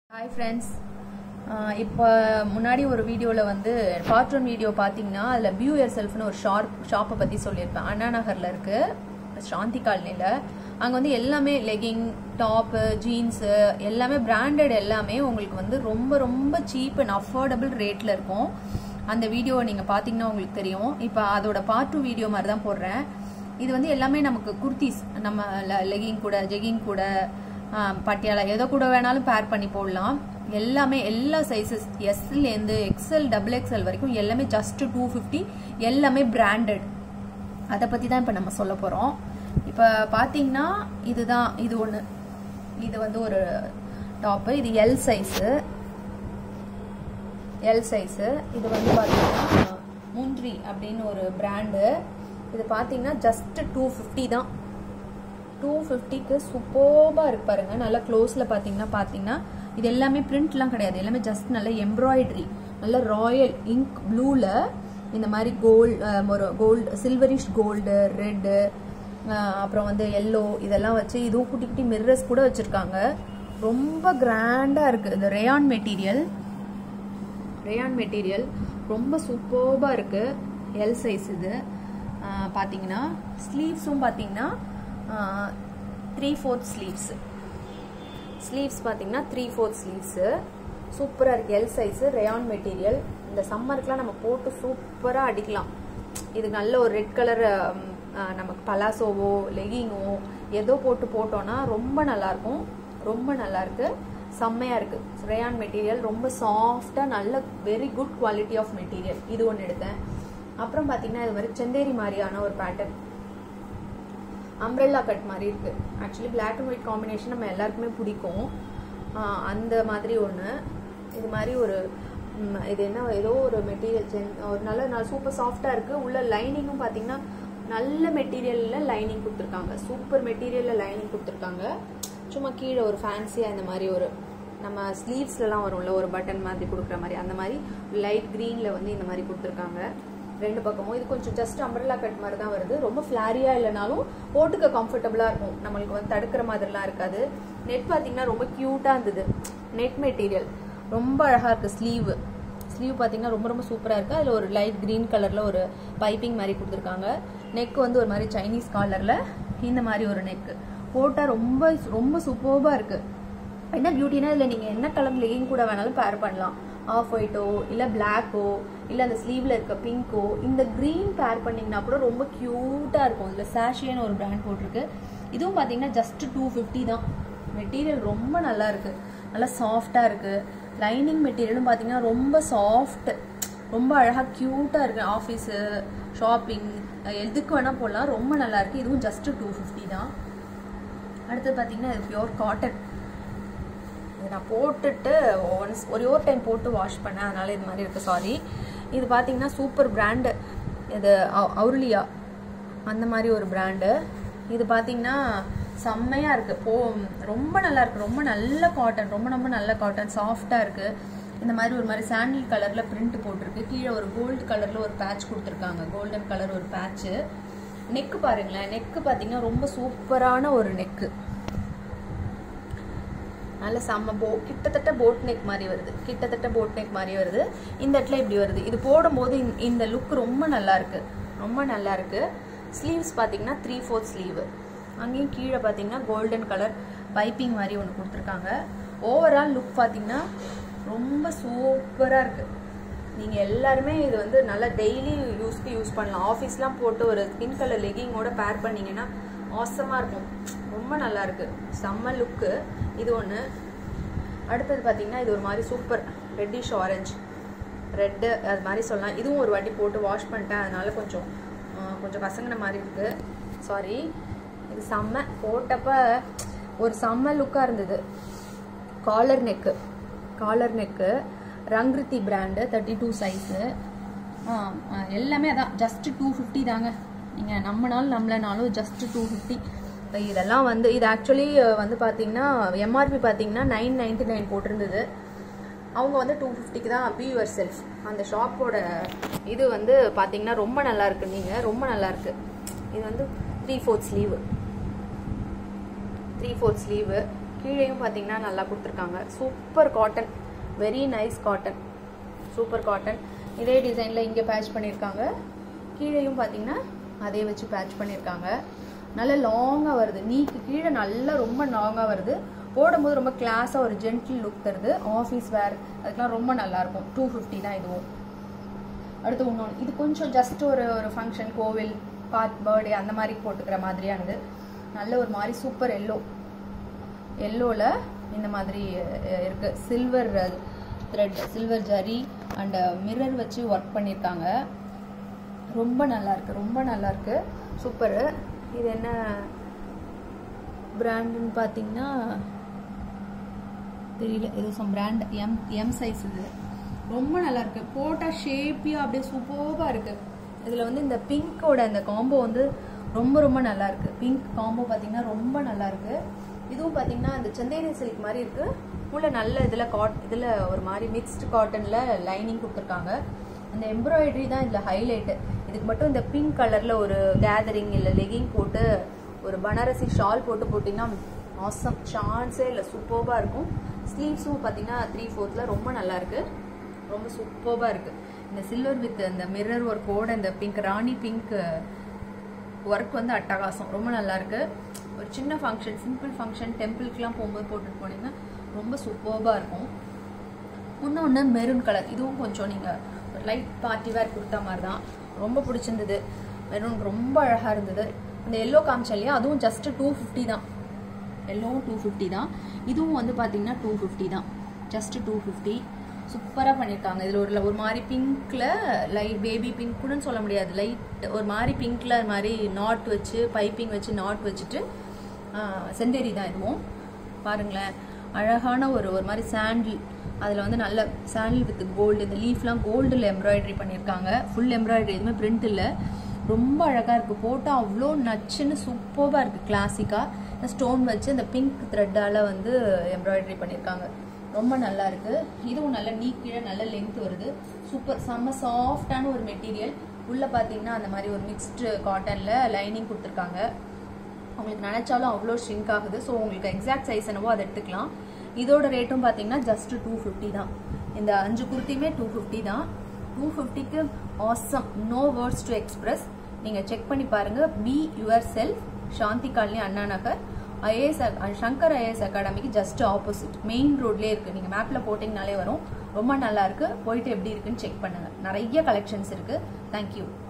hi friends இப்போ முன்னாடி ஒரு வீடியோவில் வந்து கார்ட்டூன் வீடியோ பார்த்தீங்கன்னா அதில் பியூ இயர் செல்ஃப்னு ஒரு ஷார்ப் ஷாப்பை பற்றி சொல்லியிருப்பேன் அண்ணா நகரில் இருக்குது சாந்தி காலனியில் அங்கே வந்து எல்லாமே லெகிங் டாப்பு ஜீன்ஸு எல்லாமே பிராண்டட் எல்லாமே உங்களுக்கு வந்து ரொம்ப ரொம்ப சீப் அண்ட் அஃபோர்டபுள் ரேட்டில் இருக்கும் அந்த வீடியோவை நீங்கள் பார்த்தீங்கன்னா உங்களுக்கு தெரியும் இப்போ அதோட பார்ட் டூ வீடியோ மாதிரி தான் போடுறேன் இது வந்து எல்லாமே நமக்கு குர்த்திஸ் நம்ம லெகிங் கூட ஜெகிங் கூட பட்டியாலா எதை கூட வேணாலும் பேர் பண்ணி போடலாம் எல்லாமே எல்லா சைஸஸ் எஸ்லேருந்து எக்ஸ்எல் டபுள் எக்ஸ்எல் வரைக்கும் எல்லாமே ஜஸ்ட் டூ ஃபிஃப்டி எல்லாமே பிராண்டட் அதை பற்றி தான் இப்போ நம்ம சொல்ல போகிறோம் இப்போ பார்த்தீங்கன்னா இதுதான் இது ஒன்று இது வந்து ஒரு டாப்பு இது எல் சைஸு எல் சைஸு இது வந்து பார்த்தீங்கன்னா முந்திரி அப்படின்னு ஒரு பிராண்டு இது பார்த்தீங்கன்னா ஜஸ்ட் டூ ஃபிஃப்டி தான் டூ ஃபிஃப்டிக்கு சூப்பர்பாக இருக்கு பாருங்க நல்லா க்ளோஸில் பார்த்தீங்கன்னா பார்த்தீங்கன்னா இது எல்லாமே பிரிண்ட்லாம் கிடையாது எல்லாமே ஜஸ்ட் நல்ல எம்ப்ராய்டரி நல்ல ராயல் இங்க் ப்ளூவில் இந்த மாதிரி கோல்டு ஒரு கோல்டு சில்வரிஷ் கோல்டு ரெட்டு அப்புறம் வந்து எல்லோ இதெல்லாம் வச்சு இதுவும் குட்டி குட்டி மிர்ரர்ஸ் கூட வச்சுருக்காங்க ரொம்ப கிராண்டாக இருக்குது இந்த ரேயான் மெட்டீரியல் ரேயான் மெட்டீரியல் ரொம்ப சூப்பர்பாக இருக்குது எல் சைஸ் இது பார்த்தீங்கன்னா ஸ்லீவ்ஸும் பார்த்தீங்கன்னா த்ரீ ஃபோர்த் ஸ்லீவ்ஸு ஸ்லீவ்ஸ் பார்த்தீங்கன்னா த்ரீ ஃபோர்த் ஸ்லீவ்ஸு சூப்பராக இருக்குது எல் சைஸு ரேயான் மெட்டீரியல் இந்த சம்மருக்குலாம் நம்ம போட்டு சூப்பராக அடிக்கலாம் இது நல்ல ஒரு ரெட் கலர் நமக்கு பலாசோவோ லெகிங்கோ ஏதோ போட்டு போட்டோன்னா ரொம்ப நல்லாயிருக்கும் ரொம்ப நல்லாயிருக்கு செம்மையாக இருக்குது ரேயான் மெட்டீரியல் ரொம்ப சாஃப்டாக நல்ல very good quality of material இது ஒன்று எடுத்தேன் அப்புறம் பார்த்தீங்கன்னா இது மாதிரி செந்தேரி மாதிரியான ஒரு பேட்டர்ன் அம்ப்ரெல்லா கட் மாதிரி இருக்கு actually black and white combination நம்ம எல்லாருக்குமே பிடிக்கும் அந்த மாதிரி ஒன்று இது மாதிரி ஒரு இது என்ன ஏதோ ஒரு மெட்டீரியல் சென் ஒரு நல்ல நல்ல சூப்பர் சாஃப்டாக இருக்குது உள்ள லைனிங்கும் பார்த்தீங்கன்னா நல்ல மெட்டீரியலில் லைனிங் கொடுத்துருக்காங்க சூப்பர் மெட்டீரியலில் லைனிங் கொடுத்துருக்காங்க சும்மா கீழே ஒரு ஃபேன்சியாக இந்த மாதிரி ஒரு நம்ம ஸ்லீவ்ஸ்லலாம் வரும்ல ஒரு பட்டன் மாதிரி கொடுக்குற மாதிரி அந்த மாதிரி லைட் க்ரீனில் வந்து இந்த மாதிரி கொடுத்துருக்காங்க ரெண்டு பக்கமும் இது கொஞ்சம் ஜஸ்ட் அம்பர்லா கட் மாதிரி தான் வருது ரொம்ப ஃப்ளாரியா இல்லைனாலும் போட்டுக்க கம்ஃபர்டபுளாக இருக்கும் நம்மளுக்கு வந்து தடுக்கிற மாதிரிலாம் இருக்காது நெட் பார்த்தீங்கன்னா ரொம்ப க்யூட்டாக இருந்தது நெட் மெட்டீரியல் ரொம்ப அழகாக இருக்குது ஸ்லீவ் ஸ்லீவ் பார்த்தீங்கன்னா ரொம்ப ரொம்ப சூப்பராக இருக்குது அதில் ஒரு லைட் க்ரீன் கலரில் ஒரு பைப்பிங் மாதிரி கொடுத்துருக்காங்க நெக் வந்து ஒரு மாதிரி சைனீஸ் காலரில் இந்த மாதிரி ஒரு நெக்கு போட்டால் ரொம்ப ரொம்ப சூப்பர்பாக இருக்குது என்ன பியூட்டினா இதில் நீங்கள் என்ன கலர் லெகிங் கூட வேணாலும் பேர் பண்ணலாம் ஆஃப் ஒயிட்டோ இல்லை பிளாக்கோ இல்லை அந்த ஸ்லீவில் இருக்க பிங்கோ இந்த க்ரீன் பேர் பண்ணிங்கன்னா கூட ரொம்ப க்யூட்டாக இருக்கும் இதில் சாஷியன்னு ஒரு பிராண்ட் போட்டிருக்கு இதுவும் பார்த்தீங்கன்னா ஜஸ்ட் டூ ஃபிஃப்டி தான் மெட்டீரியல் ரொம்ப நல்லா இருக்குது நல்லா சாஃப்டாக இருக்குது லைனிங் மெட்டீரியலும் பார்த்தீங்கன்னா ரொம்ப சாஃப்ட் ரொம்ப அழகாக க்யூட்டாக இருக்குது ஆஃபீஸு ஷாப்பிங் எதுக்கு வேணால் போடலாம் ரொம்ப நல்லா இருக்குது இதுவும் ஜஸ்ட் டூ ஃபிஃப்டி தான் அடுத்தது பார்த்தீங்கன்னா இது பியோர் காட்டன் இதை நான் போட்டுட்டு ஒன்ஸ் ஒரே ஒரு டைம் போட்டு வாஷ் பண்ணேன் அதனால இது மாதிரி இருக்குது சாரி இது பார்த்தீங்கன்னா சூப்பர் பிராண்டு இது அவுர்லியா அந்த மாதிரி ஒரு பிராண்டு இது பார்த்தீங்கன்னா செம்மையாக இருக்குது போ ரொம்ப நல்லா இருக்குது ரொம்ப நல்ல காட்டன் ரொம்ப ரொம்ப நல்ல காட்டன் சாஃப்டாக இருக்குது இந்த மாதிரி ஒரு மாதிரி சாண்டில் கலரில் பிரிண்ட் போட்டிருக்கு கீழே ஒரு கோல்டு கலரில் ஒரு பேட்ச் கொடுத்துருக்காங்க கோல்டன் கலர் ஒரு பேட்ச்சு நெக்கு பாருங்களேன் நெக்கு பார்த்தீங்கன்னா ரொம்ப சூப்பரான ஒரு நெக்கு நல்ல செம்ம போ கிட்டத்தட்ட போட் நெக் மாதிரி வருது கிட்டத்தட்ட போட் நெக் மாதிரி வருது இந்த இடத்துல இப்படி வருது இது போடும்போது இந்த லுக் ரொம்ப நல்லா இருக்கு ரொம்ப நல்லா இருக்கு ஸ்லீவ்ஸ் பார்த்தீங்கன்னா த்ரீ ஃபோர்த் ஸ்லீவ் அங்கேயும் கீழே பார்த்தீங்கன்னா கோல்டன் கலர் பைப்பிங் மாதிரி ஒன்று கொடுத்துருக்காங்க ஓவரால் லுக் பார்த்தீங்கன்னா ரொம்ப சூப்பராக இருக்குது நீங்கள் எல்லாருமே இது வந்து நல்லா டெய்லி யூஸ்க்கு யூஸ் பண்ணலாம் ஆஃபீஸ்லாம் போட்டு ஒரு ஸ்கின் கலர் லெகிங்கோட பேர் பண்ணிங்கன்னா ஆசமாக இருக்கும் ரொம்ப நல்லா இருக்கு செம்ம லுக்கு இது ஒன்று அடுத்தது பார்த்தீங்கன்னா இது ஒரு மாதிரி சூப்பர் ரெட்டிஷ் ஆரஞ்சு ரெட்டு அது மாதிரி சொல்லலாம் இதுவும் ஒரு வாட்டி போட்டு வாஷ் பண்ணிட்டேன் அதனால கொஞ்சம் கொஞ்சம் கசங்கின மாதிரி இருக்கு சாரி இது செம்ம போட்டப்ப ஒரு செம்ம லுக்காக இருந்தது collar neck collar neck Rangriti brand thirty two size எல்லாமே அதான் ஜஸ்ட்டு டூ ஃபிஃப்டி தாங்க நீங்கள் நம்மனாலும் நம்மளனாலும் ஜஸ்ட் டூ ஃபிஃப்டி இப்போ இதெல்லாம் வந்து இது ஆக்சுவலி வந்து பார்த்தீங்கன்னா எம்ஆர்பி பார்த்தீங்கன்னா நைன் நைன்டி நைன் போட்டிருந்தது அவங்க வந்து டூ ஃபிஃப்டிக்கு தான் பி யுவர் செல்ஃப் அந்த ஷாப்போட இது வந்து பார்த்தீங்கன்னா ரொம்ப நல்லா இருக்கு நீங்கள் ரொம்ப நல்லா இருக்கு இது வந்து three fourth sleeve three fourth sleeve கீழேயும் பார்த்தீங்கன்னா நல்லா கொடுத்துருக்காங்க super cotton very nice cotton super cotton இதே டிசைனில் இங்கே பேட்ச் பண்ணியிருக்காங்க கீழேயும் பார்த்தீங்கன்னா அதே வச்சு பேட்ச் பண்ணியிருக்காங்க நல்ல லாங்காக வருது நீக்கு கீழே நல்லா ரொம்ப லாங்காக வருது போடும்போது ரொம்ப கிளாஸாக ஒரு ஜென்டில் லுக் தருது ஆஃபீஸ் வேர் அதுக்கெலாம் ரொம்ப நல்லாயிருக்கும் டூ ஃபிஃப்டி தான் இதுவும் அடுத்து இன்னொன்று இது கொஞ்சம் ஜஸ்ட் ஒரு ஒரு ஃபங்க்ஷன் கோவில் பார்ட் பர்த்டே அந்த மாதிரி போட்டுக்கிற மாதிரியானது நல்ல ஒரு மாதிரி சூப்பர் எல்லோ எல்லோவில் இந்த மாதிரி அஹ், இருக்கு silver thread silver zari and mirror வச்சு ஒர்க் பண்ணியிருக்காங்க ரொம்ப நல்லா இருக்கு ரொம்ப நல்லா இருக்கு சூப்பரு இது என்ன பிராண்டுன்னு பார்த்தீங்கன்னா தெரியல ஏதோ some brand M M size இது ரொம்ப நல்லா இருக்கு போட்டால் ஷேப்பியாக அப்படியே சூப்பராக இருக்கு இதில் வந்து இந்த பிங்கோட அந்த காம்போ வந்து ரொம்ப ரொம்ப நல்லா இருக்கு பிங்க் காம்போ பார்த்தீங்கன்னா ரொம்ப நல்லா இருக்கு இதுவும் பார்த்தீங்கன்னா அந்த சந்தேரி சில்க் மாதிரி இருக்கு உள்ள நல்ல இதில் காட் இதில் ஒரு மாதிரி மிக்ஸ்டு காட்டனில் லைனிங் கொடுத்துருக்காங்க அந்த எம்ப்ராய்டரி தான் இதில் ஹைலைட்டு இதுக்கு மட்டும் இந்த பிங்க் கலரில் ஒரு கேதரிங் இல்லை லெகிங் போட்டு ஒரு பனாரசி ஷால் போட்டு போட்டிங்கன்னா ஆசம் சான்ஸே இல்லை சூப்பர்பாக இருக்கும் ஸ்லீவ்ஸும் பார்த்தீங்கன்னா த்ரீ ஃபோர்த்தில் ரொம்ப நல்லா இருக்கு ரொம்ப சூப்பர்பாக இருக்கு இந்த சில்வர் வித் அந்த மிரர் ஒர்க்கோட இந்த பிங்க் ராணி பிங்க் ஒர்க் வந்து அட்டகாசம் ரொம்ப நல்லா இருக்கு ஒரு சின்ன ஃபங்க்ஷன் சிம்பிள் ஃபங்க்ஷன் டெம்பிளுக்குலாம் போகும்போது போட்டுட்டு போனீங்கன்னா ரொம்ப சூப்பர்பாக இருக்கும் இன்னொன்று மெரூன் கலர் இதுவும் கொஞ்சம் நீங்கள் ஒரு லைட் பார்ட்டி வேர் கொடுத்த மாதிரி தான் ரொம்ப பிடிச்சிருந்தது மெரூன் ரொம்ப அழகாக இருந்தது அந்த எல்லோ காமிச்சா இல்லையா அதுவும் ஜஸ்ட் டூ ஃபிஃப்டி தான் எல்லோவும் டூ ஃபிஃப்டி தான் இதுவும் வந்து பார்த்தீங்கன்னா டூ ஃபிஃப்டி தான் ஜஸ்ட் டூ ஃபிஃப்டி சூப்பராக பண்ணியிருக்காங்க இதில் ஒரு ஒரு மாதிரி பிங்க்கில் லைட் பேபி பிங்க் கூட சொல்ல முடியாது லைட் ஒரு மாதிரி பிங்க்கில் மாதிரி நாட் வச்சு பைப்பிங் வச்சு நாட் வச்சுட்டு ஆஹ், செந்தேரி தான் இதுவும் பாருங்களேன் அழகான ஒரு ஒரு மாதிரி சாண்டில் அதில் வந்து நல்ல சாண்டில் வித் கோல்டு இந்த லீஃப்லாம் கோல்டில் எம்ப்ராய்டரி பண்ணியிருக்காங்க ஃபுல் எம்ப்ராய்டரி எதுவுமே பிரிண்ட் இல்லை ரொம்ப அழகாக இருக்குது போட்டால் அவ்வளோ நச்சுன்னு சூப்பராக இருக்குது கிளாசிக்காக ஸ்டோன் வச்சு அந்த பிங்க் த்ரெட்டால் வந்து எம்ப்ராய்டரி பண்ணியிருக்காங்க ரொம்ப நல்லா இருக்கு இதுவும் நல்ல நீ கீழே நல்ல லென்த் வருது சூப்பர் செம்ம சாஃப்டான ஒரு மெட்டீரியல் உள்ளே பார்த்தீங்கன்னா அந்த மாதிரி ஒரு மிக்ஸ்டு காட்டனில் லைனிங் கொடுத்துருக்காங்க உங்களுக்கு நினைச்சாலும் அவ்வளோ ஷ்ரிங்க் ஆகுது ஸோ உங்களுக்கு எக்ஸாக்ட் சைஸ் என்னவோ அதை எடுத்துக்கலாம் இதோட ரேட்டும் பார்த்தீங்கன்னா ஜஸ்ட் டூ ஃபிஃப்டி தான் இந்த அஞ்சு குர்த்தியுமே டூ ஃபிஃப்டி தான் டூ ஃபிஃப்டிக்கு awesome no words to express நீங்கள் செக் பண்ணி பாருங்க be yourself Shanthi colony Anna Nagar IAS Shankar IAS அகாடமிக்கு ஜஸ்ட் ஆப்போசிட் மெயின் ரோட்லேயே இருக்குது நீங்கள் மேப்பில் போட்டிங்கனாலே வரும் ரொம்ப நல்லா இருக்கு போயிட்டு எப்படி இருக்குன்னு செக் பண்ணுங்கள் நிறைய கலெக்ஷன்ஸ் இருக்குது தேங்க்யூ